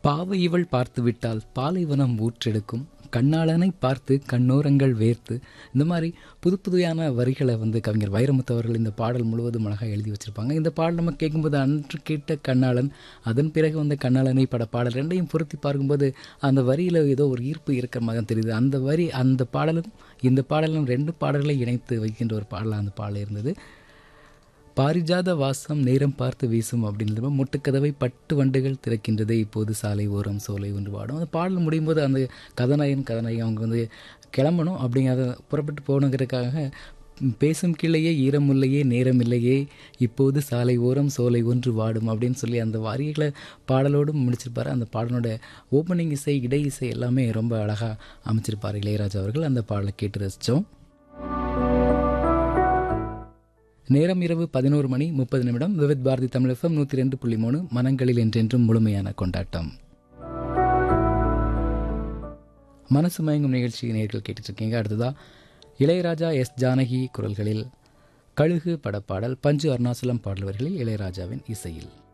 பாவை இவள் பார்த்து விட்டால் பாலைவனம் ஊற்றெடுக்கும் கண்ணாளனை பார்த்து கண்ணோரங்கள் வேர்த்து இந்த மாதிரி புது புதுயான வரிகளை வந்து கவிஞர் வைரமுத்து அவர்கள் இந்த பாடல் முழுவதும் அழகாக எழுதி வச்சிருப்பாங்க இந்த பாடல் நம்ம கேட்கும்போது அன்று கேட்ட கண்ணாளன் அதன் பிறகு வந்த கண்ணாளனை பட பாடல் ரெண்டையும் பொருத்தி பார்க்கும்போது அந்த வரியில் ஏதோ ஒரு ஈர்ப்பு இருக்கிற மாதிரி தான் தெரியுது அந்த வரி அந்த பாடலும் இந்த பாடலும் ரெண்டு பாடல்களை இணைத்து வைக்கின்ற ஒரு பாடலாக அந்த பாடல் இருந்தது பாரிஜாத வாசம் நேரம் பார்த்து வீசும் அப்படின்றது முட்டுக்கதவை பட்டு வண்டுகள் திறக்கின்றது இப்போது சாலை ஓரம் சோலை ஒன்று பாடும் அந்த பாடல் முடியும் போது அந்த கதாநாயகன் கதாநாயகி அவங்க வந்து கிளம்பணும் அப்படிங்கிறத புறப்பட்டு போகணுங்கிறதுக்காக பேசும் கிளையே ஈரமில்லையே நேரமில்லையே இப்போது சாலை ஓரம் சோலை ஒன்று வாடும் அப்படின்னு சொல்லி அந்த வரிகளை பாடலோடும் முடிச்சிருப்பார் அந்த பாடலோட ஓப்பனிங் இசை இடை இசை எல்லாமே ரொம்ப அழகாக அமைச்சிருப்பார் இளையராஜா அவர்கள் அந்த பாடலை கேட்டு ரசித்தோம் நேரம் இரவு பதினோரு மணி முப்பது நிமிடம் விவித் பாரதி தமிழ் எஃப்எம் நூற்றி ரெண்டு புள்ளி மூணு மனங்களில் என்றென்றும் முழுமையான கொண்டாட்டம் மனசு மயங்கும் நிகழ்ச்சி நேர்கள் கேட்டுட்ருக்கீங்க அடுத்ததா இளையராஜா எஸ் ஜானகி குரல்களில் கழுகு படப்பாடல் பஞ்சு அருணாசலம் பாடல்வர்களில் இளையராஜாவின் இசையில்